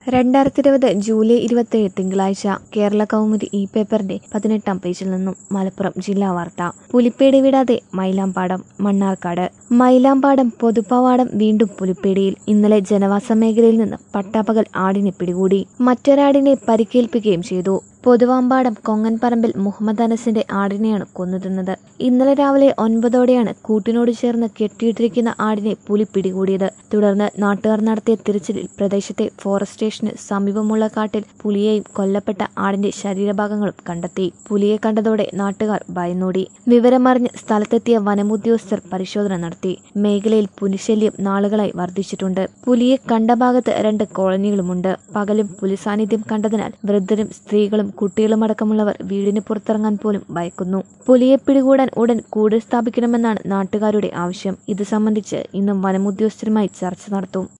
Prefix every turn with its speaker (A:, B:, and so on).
A: രണ്ടായിരത്തി ഇരുപത് ജൂലൈ ഇരുപത്തിയേഴ് തിങ്കളാഴ്ച കേരള കൗമുദി ഇ പേപ്പറിന്റെ പതിനെട്ടാം പേജിൽ നിന്നും മലപ്പുറം ജില്ലാ വാർത്ത പുലിപ്പേടി വിടാതെ മൈലാമ്പാടം മണ്ണാർക്കാട് മൈലാമ്പാടം പൊതുപ്പവാടം വീണ്ടും പുലിപ്പേടിയിൽ ഇന്നലെ ജനവാസ മേഖലയിൽ നിന്ന് പട്ടാപ്പകൽ ആടിനെ പിടികൂടി മറ്റൊരാടിനെ പരിക്കേൽപ്പിക്കുകയും ചെയ്തു പൊതുവാമ്പാടം കൊങ്ങൻപറമ്പിൽ മുഹമ്മദ് അനസിന്റെ ആടിനെയാണ് കൊന്നുതിന്നത് ഇന്നലെ രാവിലെ ഒൻപതോടെയാണ് കൂട്ടിനോട് ചേർന്ന് കെട്ടിയിട്ടിരിക്കുന്ന ആടിനെ പുലി പിടികൂടിയത് തുടർന്ന് നാട്ടുകാർ നടത്തിയ തിരച്ചിലിൽ പ്രദേശത്തെ ഫോറസ്റ്റ് സ്റ്റേഷന് സമീപമുള്ള കാട്ടിൽ പുലിയെയും കൊല്ലപ്പെട്ട ആടിന്റെ ശരീരഭാഗങ്ങളും കണ്ടെത്തി പുലിയെ കണ്ടതോടെ നാട്ടുകാർ ഭയന്നോടി വിവരമറിഞ്ഞ് സ്ഥലത്തെത്തിയ വനമുദ്യോഗസ്ഥർ പരിശോധന നടത്തി മേഖലയിൽ പുലിശല്യം നാളുകളായി വർദ്ധിച്ചിട്ടുണ്ട് പുലിയെ കണ്ട ഭാഗത്ത് രണ്ട് കോളനികളുമുണ്ട് പകലും പുലി സാന്നിധ്യം കണ്ടതിനാൽ വൃദ്ധരും സ്ത്രീകളും കുട്ടികളുമടക്കമുള്ളവർ വീടിന് പുറത്തിറങ്ങാൻ പോലും ഭയക്കുന്നു പുലിയെ പിടികൂടാൻ ഉടൻ കൂട് സ്ഥാപിക്കണമെന്നാണ് നാട്ടുകാരുടെ ആവശ്യം ഇത് സംബന്ധിച്ച് ഇന്നും വനമുദ്യോഗസ്ഥരുമായി ചർച്ച നടത്തും